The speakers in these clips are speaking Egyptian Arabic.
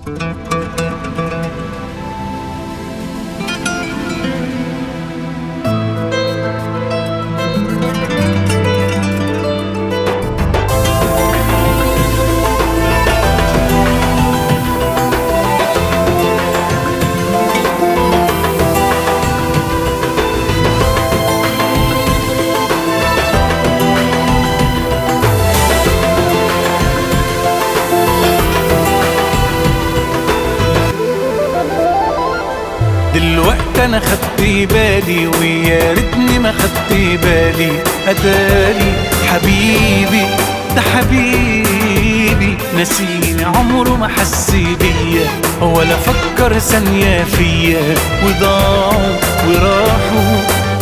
دلوقتي انا خدت بالي ويا ريتني ما خدت بالي اتاري حبيبي ده حبيبي نسيني عمره ما حس بيا ولا فكر ثانية فيا وضاعوا وراحوا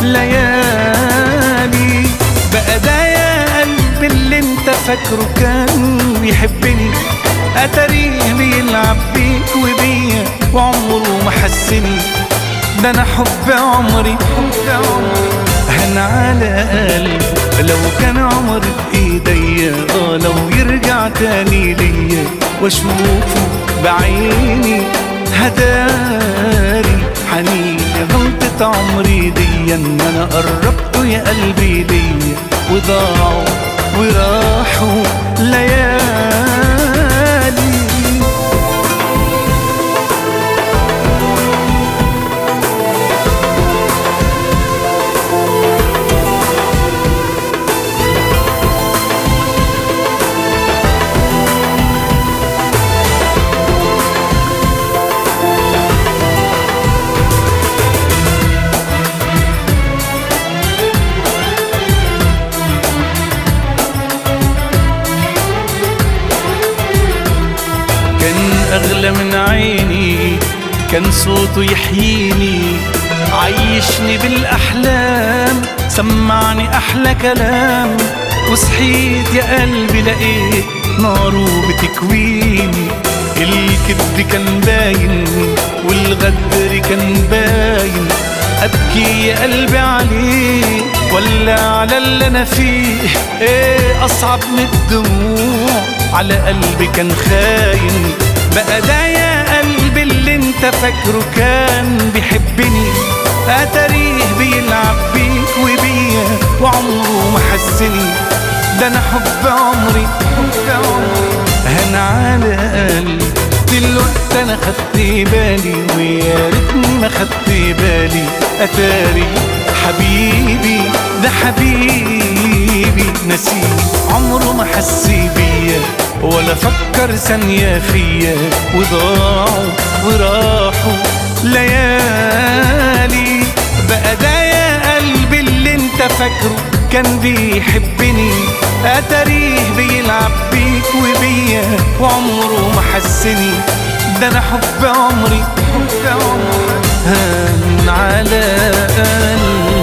ليالي بقى ده يا قلبي اللي انت فاكره كان بيحبني اتاريه بيلعب بيك وبيا وعمره ما حسني ده انا حب عمري حب عمري هن على قلبي لو كان عمري بايديا اه لو يرجع تاني ليا واشوفه بعيني هداري حنين غلطة عمري دي ان انا قربته يا قلبي ليا وضاعوا وراحوا ليالي كان أغلى من عيني كان صوته يحييني عيشني بالأحلام سمعني أحلى كلام وصحيت يا قلبي لقيت ناره بتكويني الكذب كان باين والغدر كان باين أبكي يا قلبي عليه ولا على اللي أنا فيه إيه أصعب من الدموع على قلبي كان خاين بقى ده يا قلبي اللي انت فاكره كان بيحبني اتاريه بيلعب بيك وبيا وعمره ما حسني ده انا حب عمري حب عمري هان على قلبي دلوقتي انا خدت بالي ويا ريتني ما خدت بالي اتاري حبيبي ده حبيبي نسيني عمره ما حس بيا ولا فكر ثانية فيا وضاعوا وراحوا ليالي بقى ده يا قلبي اللي انت فاكره كان بيحبني اتاريه بيلعب بيك وبيا وعمره ما حسني ده انا حب عمري حب عمري هان على قلبي